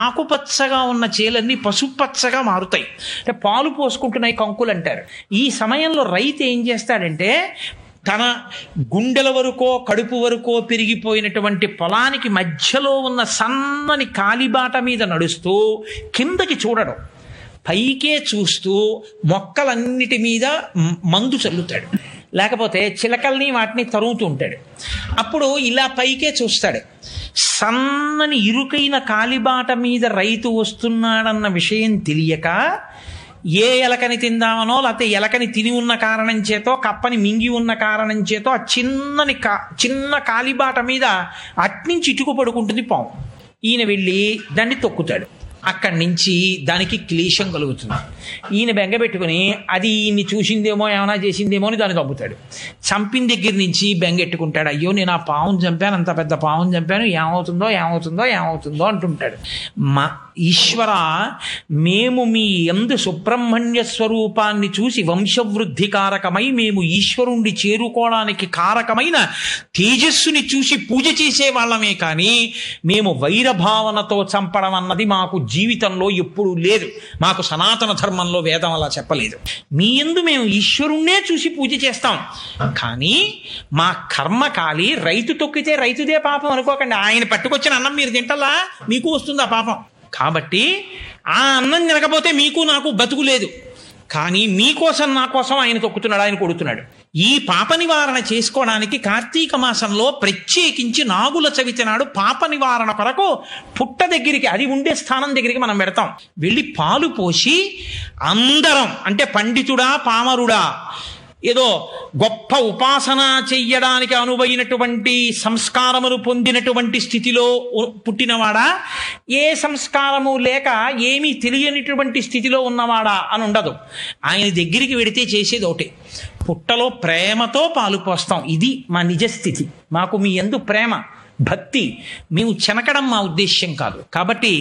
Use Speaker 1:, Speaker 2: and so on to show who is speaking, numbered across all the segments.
Speaker 1: ఆకుపచ్చగా ఉన్న చేలన్నీ పసుపచ్చగా మారుతాయి అంటే పాలు పోసుకుంటున్నాయి కంకులు అంటారు ఈ సమయంలో రైతు ఏం చేస్తాడంటే తన గుండెల వరకో కడుపు వరకో పెరిగిపోయినటువంటి పొలానికి మధ్యలో ఉన్న సన్నని కాలిబాట మీద నడుస్తూ కిందకి చూడడం పైకే చూస్తూ మొక్కలన్నిటి మీద మ- మందు చల్లుతాడు లేకపోతే చిలకల్ని వాటిని తరుగుతూ ఉంటాడు అప్పుడు ఇలా పైకే చూస్తాడు సన్నని ఇరుకైన కాలిబాట మీద రైతు వస్తున్నాడన్న విషయం తెలియక ఏ ఎలకని తిందామనో లేకపోతే ఎలకని తిని ఉన్న కారణం చేతో కప్పని మింగి ఉన్న కారణం చేతో ఆ చిన్నని కా చిన్న కాలిబాట మీద అట్నుంచి ఇటుకు పడుకుంటుంది పాము ఈయన వెళ్ళి దాన్ని తొక్కుతాడు అక్కడి నుంచి దానికి క్లేశం కలుగుతుంది ఈయన బెంగ పెట్టుకుని అది ఈయన్ని చూసిందేమో ఏమైనా చేసిందేమో అని దాన్ని చంపుతాడు చంపిన దగ్గర నుంచి బెంగెట్టుకుంటాడు అయ్యో నేను ఆ పావును చంపాను అంత పెద్ద పావును చంపాను ఏమవుతుందో ఏమవుతుందో ఏమవుతుందో అంటుంటాడు మా ఈశ్వర మేము మీ ఎందు సుబ్రహ్మణ్య స్వరూపాన్ని చూసి వంశవృద్ధి కారకమై మేము ఈశ్వరుణ్ణి చేరుకోవడానికి కారకమైన తేజస్సుని చూసి పూజ చేసే వాళ్ళమే కానీ మేము వైరభావనతో చంపడం అన్నది మాకు జీవితంలో ఎప్పుడూ లేదు మాకు సనాతన ధర్మంలో వేదం అలా చెప్పలేదు మీ ఎందు మేము ఈశ్వరుణ్ణే చూసి పూజ చేస్తాం కానీ మా కర్మ కాలి రైతు తొక్కితే రైతుదే పాపం అనుకోకండి ఆయన పట్టుకొచ్చిన అన్నం మీరు తింటలా మీకు వస్తుంది ఆ పాపం కాబట్టి ఆ అన్నం తినకపోతే మీకు నాకు బతుకు లేదు కానీ మీకోసం నా కోసం ఆయన తొక్కుతున్నాడు ఆయన కొడుతున్నాడు ఈ పాప నివారణ చేసుకోవడానికి కార్తీక మాసంలో ప్రత్యేకించి నాగుల చవితి నాడు పాప నివారణ కొరకు పుట్ట దగ్గరికి అది ఉండే స్థానం దగ్గరికి మనం పెడతాం వెళ్ళి పాలు పోసి అందరం అంటే పండితుడా పామరుడా ఏదో గొప్ప ఉపాసన చెయ్యడానికి అనువైనటువంటి సంస్కారమును పొందినటువంటి స్థితిలో ఉ- పుట్టినవాడా ఏ సంస్కారము లేక ఏమీ తెలియనిటువంటి స్థితిలో ఉన్నవాడా అని ఉండదు ఆయన దగ్గరికి వెడితే చేసేది ఒకటే పుట్టలో ప్రేమతో పాలు పోస్తాం ఇది మా నిజ స్థితి మాకు మీ ఎందు ప్రేమ భక్తి మేము చెనకడం మా ఉద్దేశ్యం కాదు కాబట్టి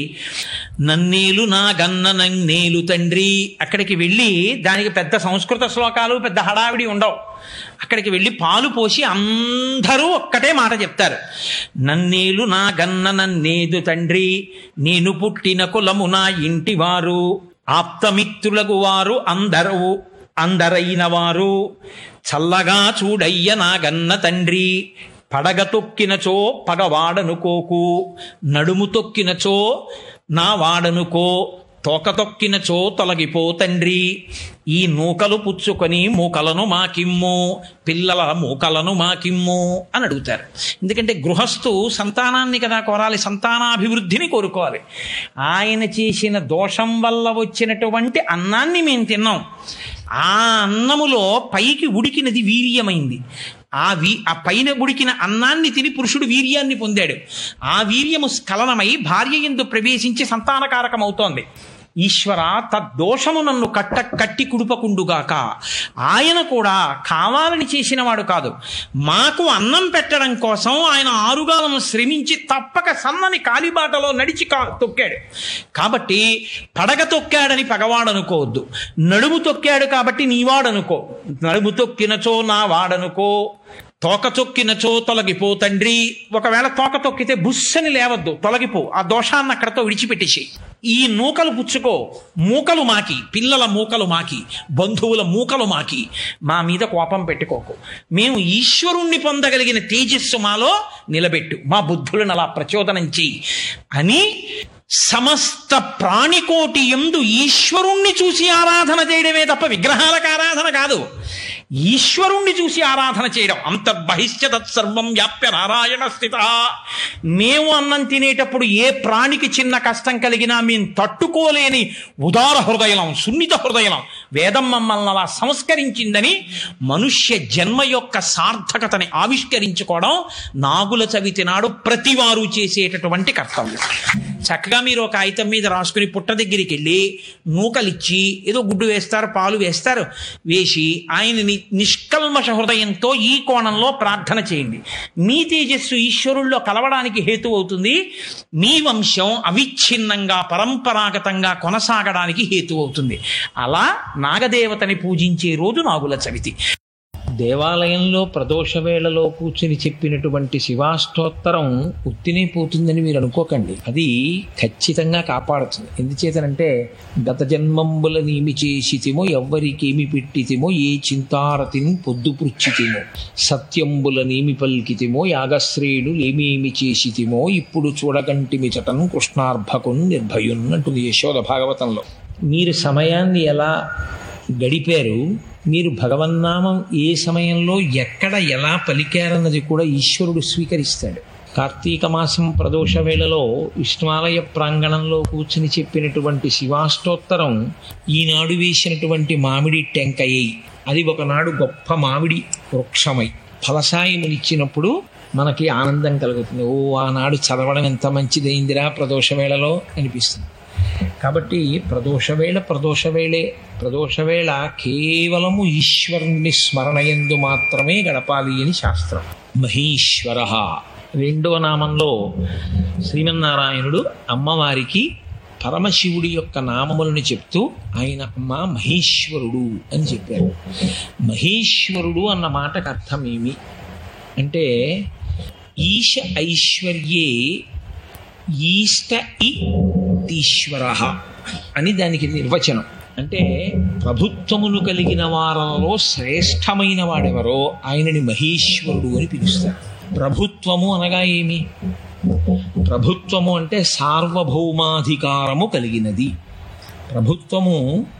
Speaker 1: నన్నేలు నా గన్న నన్నేలు తండ్రి అక్కడికి వెళ్ళి దానికి పెద్ద సంస్కృత శ్లోకాలు పెద్ద హడావిడి ఉండవు అక్కడికి వెళ్ళి పాలు పోసి అందరూ ఒక్కటే మాట చెప్తారు నన్నేలు నా గన్న నన్నేదు తండ్రి నేను పుట్టిన కులము నా ఇంటి వారు ఆప్తమిత్రులకు వారు అందరూ అందరైన వారు చల్లగా చూడయ్య నా గన్న తండ్రి పడగ తొక్కినచో పగవాడనుకోకు నడుము తొక్కినచో నా వాడనుకో తోక తొక్కినచో తొలగిపో తండ్రి ఈ నూకలు పుచ్చుకొని మూకలను మాకిమ్ము పిల్లల మూకలను మాకిమ్ము అని అడుగుతారు ఎందుకంటే గృహస్థు సంతానాన్ని కదా కోరాలి సంతానాభివృద్ధిని కోరుకోవాలి ఆయన చేసిన దోషం వల్ల వచ్చినటువంటి అన్నాన్ని మేము తిన్నాం ఆ అన్నములో పైకి ఉడికినది వీర్యమైంది ఆ వీ ఆ పైన ఉడికిన అన్నాన్ని తిని పురుషుడు వీర్యాన్ని పొందాడు ఆ వీర్యము స్ఖలనమై భార్య ఎందు ప్రవేశించి సంతానకారకమవుతోంది ఈశ్వర తద్దోషము నన్ను కట్ట కట్టి కుడుపకుండుగాక ఆయన కూడా కావాలని చేసిన వాడు కాదు మాకు అన్నం పెట్టడం కోసం ఆయన ఆరుగాలను శ్రమించి తప్పక సన్నని కాలిబాటలో నడిచి కా తొక్కాడు కాబట్టి పడగ తొక్కాడని పగవాడనుకోవద్దు నడుము తొక్కాడు కాబట్టి నీవాడనుకో నడుము తొక్కినచో నా వాడనుకో తోక తొక్కినచో తొలగిపో తండ్రి ఒకవేళ తోక తొక్కితే బుస్సని లేవద్దు తొలగిపో ఆ దోషాన్ని అక్కడతో విడిచిపెట్టేసి ఈ నూకలు పుచ్చుకో మూకలు మాకి పిల్లల మూకలు మాకి బంధువుల మూకలు మాకి మా మీద కోపం పెట్టుకోకు మేము ఈశ్వరుణ్ణి పొందగలిగిన తేజస్సు మాలో నిలబెట్టు మా బుద్ధులను అలా ప్రచోదనం చెయ్యి అని సమస్త ప్రాణికోటి ఎందు ఈశ్వరుణ్ణి చూసి ఆరాధన చేయడమే తప్ప విగ్రహాలకు ఆరాధన కాదు ఈశ్వరుణ్ణి చూసి ఆరాధన చేయడం అంతర్బహిష్య తత్సర్వం వ్యాప్య నారాయణ స్థిత మేము అన్నం తినేటప్పుడు ఏ ప్రాణికి చిన్న కష్టం కలిగినా మేము తట్టుకోలేని ఉదార హృదయం సున్నిత హృదయం వేదం మమ్మల్ని అలా సంస్కరించిందని మనుష్య జన్మ యొక్క సార్థకతని ఆవిష్కరించుకోవడం నాగుల చవితి నాడు ప్రతివారు చేసేటటువంటి కర్తవ్యం చక్కగా మీరు ఒక కాగితం మీద రాసుకుని పుట్ట దగ్గరికి వెళ్ళి నూకలిచ్చి ఏదో గుడ్డు వేస్తారు పాలు వేస్తారు వేసి ఆయనని నిష్కల్మష హృదయంతో ఈ కోణంలో ప్రార్థన చేయండి మీ తేజస్సు ఈశ్వరుల్లో కలవడానికి హేతు అవుతుంది మీ వంశం అవిచ్ఛిన్నంగా పరంపరాగతంగా కొనసాగడానికి హేతు అవుతుంది అలా నాగదేవతని పూజించే రోజు నాగుల చవితి దేవాలయంలో ప్రదోష వేళలో కూర్చుని చెప్పినటువంటి శివాష్టోత్తరం ఉత్తినే పోతుందని మీరు అనుకోకండి అది ఖచ్చితంగా కాపాడుతుంది ఎందుచేతనంటే గత జన్మంబుల నీమి చేసితిమో ఎవ్వరికేమి పెట్టితిమో ఏ చింతారతిని పొద్దు పృచ్చితిమో సత్యంబుల నీమి పల్కితిమో యాగశ్రేయుడు ఏమేమి చేసితిమో ఇప్పుడు చూడగంటిమి చటన్ కృష్ణార్భకున్ నిర్భయున్నట్టుంది యశోద భాగవతంలో మీరు సమయాన్ని ఎలా గడిపారు మీరు భగవన్నామం ఏ సమయంలో ఎక్కడ ఎలా పలికారన్నది కూడా ఈశ్వరుడు స్వీకరిస్తాడు కార్తీక మాసం ప్రదోష వేళలో విష్ణువాలయ ప్రాంగణంలో కూర్చుని చెప్పినటువంటి శివాష్టోత్తరం ఈనాడు వేసినటువంటి మామిడి టెంకయ్యి అది ఒకనాడు గొప్ప మామిడి వృక్షమై ఫలసాయమునిచ్చినప్పుడు మనకి ఆనందం కలుగుతుంది ఓ ఆనాడు చదవడం ఎంత మంచిదైందిరా ప్రదోష వేళలో అనిపిస్తుంది కాబట్టి ప్రదోషవేళ ప్రదోషవేళే ప్రదోషవేళ కేవలము ఈశ్వరుని స్మరణయందు మాత్రమే గడపాలి అని శాస్త్రం మహేశ్వర రెండవ నామంలో శ్రీమన్నారాయణుడు అమ్మవారికి పరమశివుడి యొక్క నామములను చెప్తూ ఆయన అమ్మ మహేశ్వరుడు అని చెప్పారు మహేశ్వరుడు అన్న మాటకు అర్థం ఏమి అంటే ఈశ ఐశ్వర్యే ఈష్ట ఈశ్వర అని దానికి నిర్వచనం అంటే ప్రభుత్వమును కలిగిన వారిలో శ్రేష్టమైన వాడెవరో ఆయనని మహేశ్వరుడు అని పిలుస్తారు ప్రభుత్వము అనగా ఏమి ప్రభుత్వము అంటే సార్వభౌమాధికారము కలిగినది ప్రభుత్వము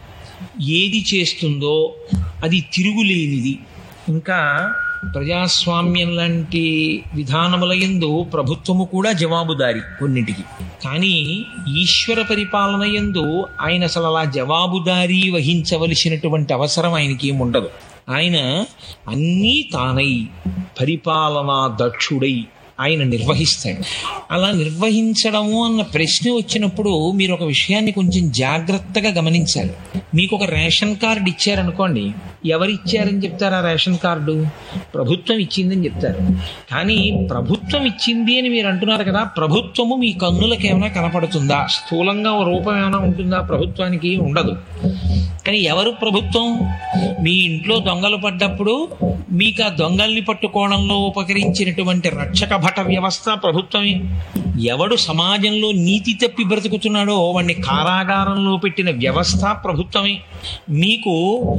Speaker 1: ఏది చేస్తుందో అది తిరుగులేనిది ఇంకా ప్రజాస్వామ్యం లాంటి విధానముల ఎందు ప్రభుత్వము కూడా జవాబుదారి కొన్నింటికి కానీ ఈశ్వర పరిపాలన ఎందు ఆయన అసలు అలా జవాబుదారీ వహించవలసినటువంటి అవసరం ఆయనకి ఏమి ఉండదు ఆయన అన్నీ తానై పరిపాలనా దక్షుడై ఆయన నిర్వహిస్తాడు అలా నిర్వహించడము అన్న ప్రశ్న వచ్చినప్పుడు మీరు ఒక విషయాన్ని కొంచెం జాగ్రత్తగా గమనించాలి మీకు ఒక రేషన్ కార్డు ఇచ్చారనుకోండి ఎవరు ఇచ్చారని చెప్తారు ఆ రేషన్ కార్డు ప్రభుత్వం ఇచ్చిందని చెప్తారు కానీ ప్రభుత్వం ఇచ్చింది అని మీరు అంటున్నారు కదా ప్రభుత్వము మీ కన్నులకు ఏమైనా కనపడుతుందా స్థూలంగా ఓ రూపం ఏమైనా ఉంటుందా ప్రభుత్వానికి ఉండదు కానీ ఎవరు ప్రభుత్వం మీ ఇంట్లో దొంగలు పడ్డప్పుడు మీకు ఆ దొంగల్ని పట్టుకోవడంలో ఉపకరించినటువంటి రక్షక భట వ్యవస్థ ప్రభుత్వమే ఎవడు సమాజంలో నీతి తప్పి బ్రతుకుతున్నాడో వాడిని కారాగారంలో పెట్టిన వ్యవస్థ ప్రభుత్వమే మీకు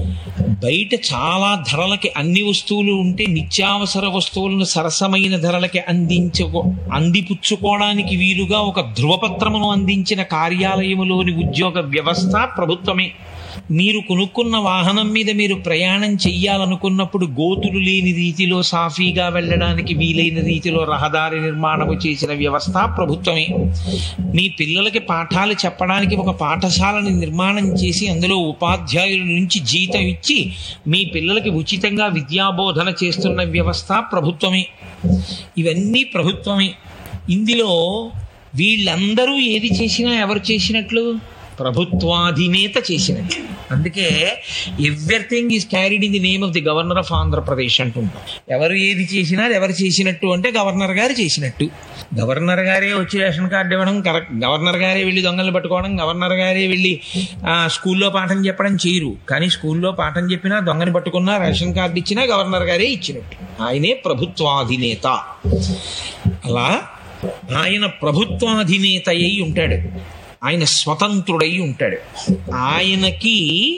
Speaker 1: బయట చాలా ధరలకి అన్ని వస్తువులు ఉంటే నిత్యావసర వస్తువులను సరసమైన ధరలకి అందించుకో అందిపుచ్చుకోవడానికి వీలుగా ఒక ధృవపత్రమును అందించిన కార్యాలయములోని ఉద్యోగ వ్యవస్థ ప్రభుత్వమే మీరు కొనుక్కున్న వాహనం మీద మీరు ప్రయాణం చెయ్యాలనుకున్నప్పుడు గోతులు లేని రీతిలో సాఫీగా వెళ్ళడానికి వీలైన రీతిలో రహదారి నిర్మాణము చేసిన వ్యవస్థ ప్రభుత్వమే మీ పిల్లలకి పాఠాలు చెప్పడానికి ఒక పాఠశాలను నిర్మాణం చేసి అందులో ఉపాధ్యాయుల నుంచి జీతం ఇచ్చి మీ పిల్లలకి ఉచితంగా విద్యాబోధన చేస్తున్న వ్యవస్థ ప్రభుత్వమే ఇవన్నీ ప్రభుత్వమే ఇందులో వీళ్ళందరూ ఏది చేసినా ఎవరు చేసినట్లు ప్రభుత్వాధినేత చేసినట్లు అందుకే everything is carried in the name of the governor of Andhra Pradesh అంటుంటాం ఎవరు ఏది చేసినా అది ఎవరు చేసినట్టు అంటే గవర్నర్ గారు చేసినట్టు గవర్నర్ గారే వచ్చి రేషన్ కార్డు ఇవ్వడం కరెక్ట్ గవర్నర్ గారే వెళ్ళి దొంగలు పట్టుకోవడం గవర్నర్ గారే వెళ్ళి ఆ, స్కూల్లో పాఠం చెప్పడం చేయరు కానీ స్కూల్లో పాఠం చెప్పినా దొంగని పట్టుకున్నా రేషన్ కార్డు ఇచ్చినా గవర్నర్ గారే ఇచ్చినట్టు ఆయనే ప్రభుత్వాధినేత అలా ఆయన ప్రభుత్వాధినేత అయి ఉంటాడు ఆయన స్వతంత్రుడై ఉంటాడు ఆయనకి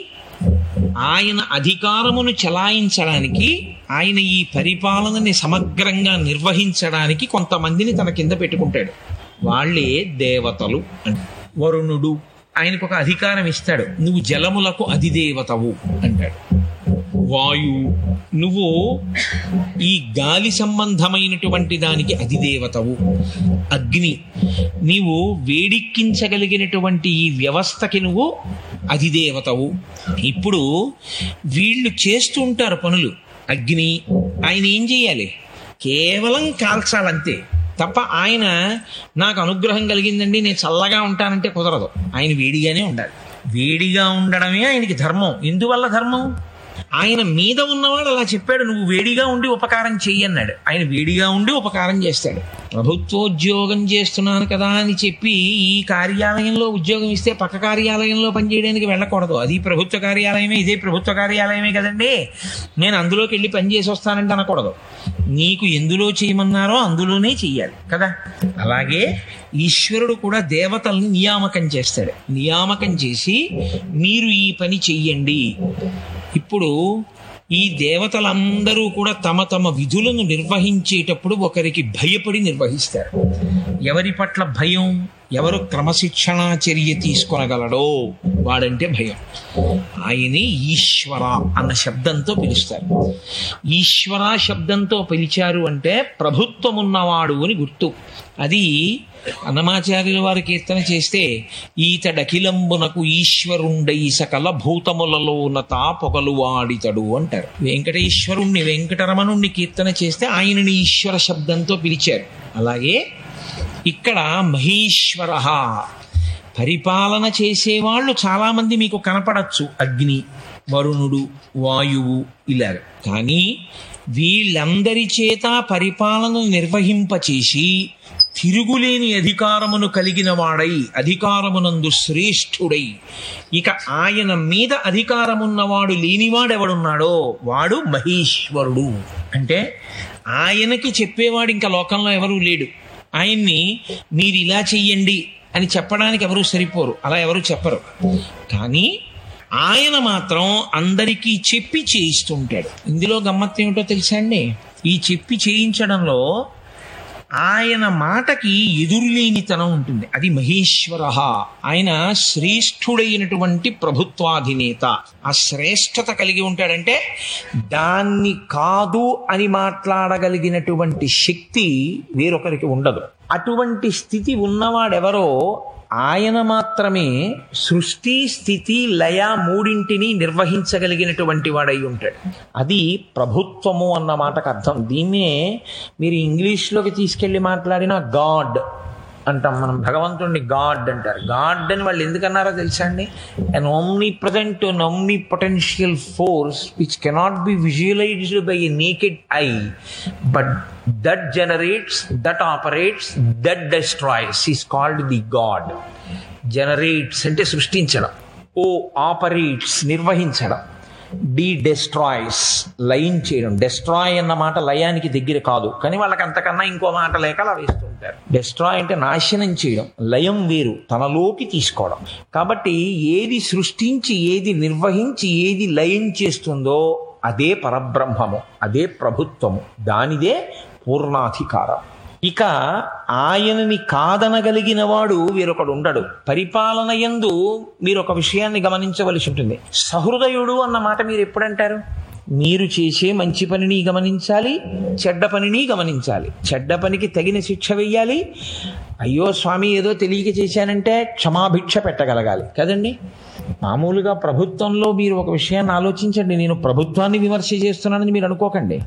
Speaker 1: ఆయన అధికారమును చలాయించడానికి ఆయన ఈ పరిపాలనని సమగ్రంగా నిర్వహించడానికి కొంతమందిని తన కింద పెట్టుకుంటాడు వాళ్ళే దేవతలు అంట వరుణుడు ఆయనకు ఒక అధికారం ఇస్తాడు నువ్వు జలములకు అధిదేవతవు అంటాడు వాయు నువ్వు ఈ గాలి సంబంధమైనటువంటి దానికి అధిదేవతవు అగ్ని నీవు వేడిక్కించగలిగినటువంటి ఈ వ్యవస్థకి నువ్వు అధిదేవతవు ఇప్పుడు వీళ్ళు చేస్తూ ఉంటారు పనులు అగ్ని ఆయన ఏం చేయాలి కేవలం కాల్చాలంతే తప్ప ఆయన నాకు అనుగ్రహం కలిగిందండి నేను చల్లగా ఉంటానంటే కుదరదు ఆయన వేడిగానే ఉండాలి వేడిగా ఉండడమే ఆయనకి ధర్మం ఎందువల్ల ధర్మం ఆయన మీద ఉన్నవాడు అలా చెప్పాడు నువ్వు వేడిగా ఉండి ఉపకారం చెయ్యి అన్నాడు ఆయన వేడిగా ఉండి ఉపకారం చేస్తాడు ప్రభుత్వోద్యోగం చేస్తున్నాను కదా అని చెప్పి ఈ కార్యాలయంలో ఉద్యోగం ఇస్తే పక్క కార్యాలయంలో పనిచేయడానికి వెళ్ళకూడదు అది ప్రభుత్వ కార్యాలయమే ఇదే ప్రభుత్వ కార్యాలయమే కదండి నేను అందులోకి వెళ్ళి పని చేసి వస్తానంటే అనకూడదు నీకు ఎందులో చేయమన్నారో అందులోనే చెయ్యాలి కదా అలాగే ఈశ్వరుడు కూడా దేవతల్ని నియామకం చేస్తాడు నియామకం చేసి మీరు ఈ పని చెయ్యండి ఇప్పుడు ఈ దేవతలందరూ కూడా తమ తమ విధులను నిర్వహించేటప్పుడు ఒకరికి భయపడి నిర్వహిస్తారు ఎవరి పట్ల భయం ఎవరు క్రమశిక్షణా చర్య తీసుకొనగలడో వాడంటే భయం ఆయనే ఈశ్వర అన్న శబ్దంతో పిలుస్తారు ఈశ్వర శబ్దంతో పిలిచారు అంటే ప్రభుత్వం ఉన్నవాడు అని గుర్తు అది అన్నమాచార్యుల వారి కీర్తన చేస్తే ఈతడఖిలంబునకు ఈశ్వరుండై సకల భూతములలో ఉన్నత పొగలు వాడితడు అంటారు వెంకటేశ్వరుణ్ణి వెంకటరమణుణ్ణి కీర్తన చేస్తే ఆయనని ఈశ్వర శబ్దంతో పిలిచారు అలాగే ఇక్కడ మహేశ్వర పరిపాలన చేసేవాళ్ళు చాలామంది మీకు కనపడచ్చు అగ్ని వరుణుడు వాయువు ఇలాగ కానీ వీళ్ళందరి చేత పరిపాలన నిర్వహింపచేసి తిరుగులేని అధికారమును కలిగిన వాడై అధికారమునందు శ్రేష్ఠుడై ఇక ఆయన మీద అధికారమున్నవాడు లేనివాడెవడున్నాడో వాడు మహేశ్వరుడు అంటే ఆయనకి చెప్పేవాడు ఇంకా లోకంలో ఎవరూ లేడు ఆయన్ని మీరు ఇలా చెయ్యండి అని చెప్పడానికి ఎవరు సరిపోరు అలా ఎవరు చెప్పరు కానీ ఆయన మాత్రం అందరికీ చెప్పి చేయిస్తుంటాడు ఇందులో గమ్మత్తు ఏమిటో తెలుసా అండి ఈ చెప్పి చేయించడంలో ఆయన మాటకి ఎదురులేనితనం ఉంటుంది అది మహేశ్వర ఆయన శ్రేష్ఠుడైనటువంటి ప్రభుత్వాధినేత ఆ శ్రేష్టత కలిగి ఉంటాడంటే దాన్ని కాదు అని మాట్లాడగలిగినటువంటి శక్తి వేరొకరికి ఉండదు అటువంటి స్థితి ఉన్నవాడెవరో ఆయన మాత్రమే సృష్టి స్థితి లయ మూడింటిని నిర్వహించగలిగినటువంటి వాడై ఉంటాడు అది ప్రభుత్వము అన్న మాటకు అర్థం దీన్నే మీరు ఇంగ్లీష్లోకి తీసుకెళ్ళి మాట్లాడిన గాడ్ అంటాం మనం భగవంతుడిని గాడ్ అంటారు గాడ్ అని వాళ్ళు ఎందుకన్నారో తెలుసా అండి an omnipresent an omni potential force which cannot be visualized by a naked eye but that generates that operates that destroys is called the god generates అంటే సృష్టించడం ఓ ఆపరేట్స్ నిర్వహించడం డి డెస్ట్రాయ్స్ లయం చేయడం డెస్ట్రాయ్ అన్న మాట లయానికి దగ్గర కాదు కానీ వాళ్ళకి అంతకన్నా ఇంకో మాట లేక అలా వేస్తుంటారు డెస్ట్రాయ్ అంటే నాశనం చేయడం లయం వేరు తనలోకి తీసుకోవడం కాబట్టి ఏది సృష్టించి ఏది నిర్వహించి ఏది లయం చేస్తుందో అదే పరబ్రహ్మము అదే ప్రభుత్వము దానిదే పూర్ణాధికారం ఇక ఆయనని కాదనగలిగిన వాడు వీరొకడు ఉండడు పరిపాలన యందు మీరు ఒక విషయాన్ని గమనించవలసి ఉంటుంది సహృదయుడు అన్న మాట మీరు ఎప్పుడంటారు మీరు చేసే మంచి పనిని గమనించాలి చెడ్డ పనిని గమనించాలి చెడ్డ పనికి తగిన శిక్ష వెయ్యాలి అయ్యో స్వామి ఏదో తెలియక చేశానంటే క్షమాభిక్ష పెట్టగలగాలి కదండి మామూలుగా ప్రభుత్వంలో మీరు ఒక విషయాన్ని ఆలోచించండి నేను ప్రభుత్వాన్ని విమర్శ చేస్తున్నానని మీరు అనుకోకండి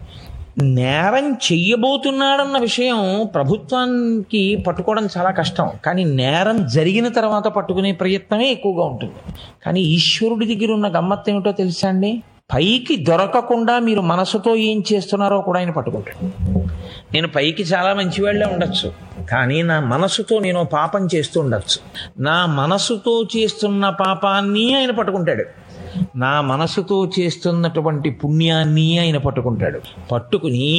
Speaker 1: నేరం చెయ్యబోతున్నాడన్న విషయం ప్రభుత్వానికి పట్టుకోవడం చాలా కష్టం కానీ నేరం జరిగిన తర్వాత పట్టుకునే ప్రయత్నమే ఎక్కువగా ఉంటుంది కానీ ఈశ్వరుడి దగ్గర ఉన్న గమ్మత్తు ఏమిటో తెలుసా అండి పైకి దొరకకుండా మీరు మనసుతో ఏం చేస్తున్నారో కూడా ఆయన పట్టుకుంటాడు నేను పైకి చాలా మంచివాళ్ళే ఉండొచ్చు కానీ నా మనసుతో నేను పాపం చేస్తూ ఉండొచ్చు నా మనసుతో చేస్తున్న పాపాన్ని ఆయన పట్టుకుంటాడు నా మనసుతో చేస్తున్నటువంటి పుణ్యాన్ని ఆయన పట్టుకుంటాడు పట్టుకుని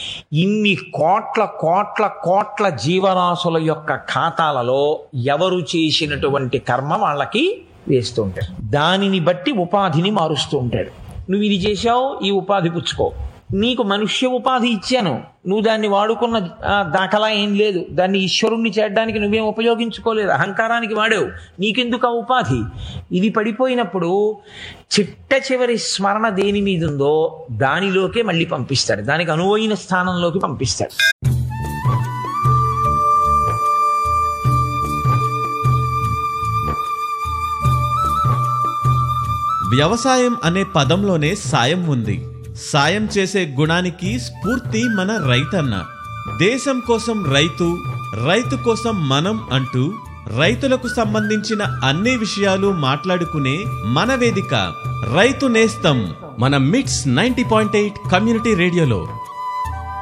Speaker 1: ఇన్ని కోట్ల కోట్ల కోట్ల జీవరాశుల యొక్క ఖాతాలలో ఎవరు చేసినటువంటి కర్మ వాళ్ళకి వేస్తూ ఉంటాడు దానిని బట్టి ఉపాధిని మారుస్తూ ఉంటాడు నువ్వు ఇది చేశావు ఈ ఉపాధి పుచ్చుకో నీకు మనుష్య ఉపాధి ఇచ్చాను నువ్వు దాన్ని వాడుకున్న ఆ, దాఖలా ఏం లేదు దాన్ని ఈశ్వరుణ్ణి చేయడానికి నువ్వేం ఉపయోగించుకోలేదు అహంకారానికి వాడావు నీకెందుకు ఆ ఉపాధి ఇది పడిపోయినప్పుడు చిట్ట చివరి స్మరణ దేని మీద ఉందో దానిలోకే మళ్ళీ పంపిస్తాడు దానికి అనువైన స్థానంలోకి పంపిస్తాడు
Speaker 2: వ్యవసాయం అనే పదంలోనే సాయం ఉంది సాయం చేసే గుణానికి స్ఫూర్తి మన రైతన్న దేశం కోసం రైతు రైతు కోసం మనం అంటూ రైతులకు సంబంధించిన అన్ని విషయాలు మాట్లాడుకునే మన వేదిక రైతు నేస్తం మన మిట్స్ నైంటీ పాయింట్ ఎయిట్ కమ్యూనిటీ రేడియోలో